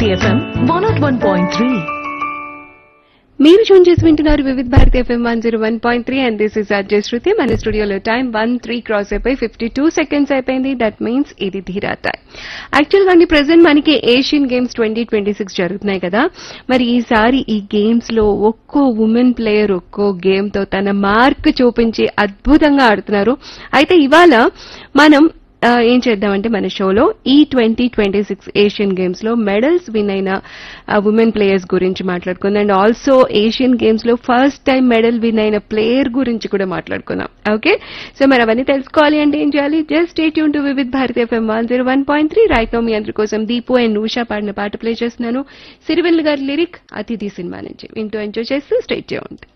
Bharati FM one naught one point three మీరు tune చేసి వింటున్నారు Vividh Bharati FM one zero one point three and this is Ajay Shruti మన స్టూడియోలో time one three cross అయిపోయి fifty two seconds అయిపోయింది that means ఇది ధీరా టైం యాక్చువల్ గా ప్రెసెంట్ మనకి Asian games twenty twenty six జరుగుతున్నాయి కదా మరి ఈసారి ఈ గేమ్స్ లో ఒక్కో ఉమెన్ ప్లేయర్ ఒక్కో గేమ్ తో తన మార్క్ చూపించి అద్భుతంగా ఆడుతున్నారు అయితే ఇవాళ మనం ఆ, ఏం చేద్దామంటే మన షోలో ఈ twenty twenty six Asian games లో మెడల్స్ విన్ అయిన ఉమెన్ ప్లేయర్స్ గురించి మాట్లాడుకుందాం అండ్ ఆల్సో ఏషియన్ గేమ్స్ లో ఫస్ట్ టైం మెడల్ విన్ అయిన ప్లేయర్ గురించి కూడా మాట్లాడుకుందాం ఓకే సో మరి అవన్నీ తెలుసుకోవాలి అంటే ఏం చేయాలి జస్ట్ స్టేట్ యూన్ to Vividh Bharati FM one zero one point three right now మీ అందరి కోసం దీపు అండ్ ఉషా పాడిన పాట ప్లే చేస్తున్నాను సిరివెల్ గారి లిరిక్ అతిథి సినిమా నుంచి వింటూ ఎంజాయ్ చేస్తూ స్టేట్ చేయండి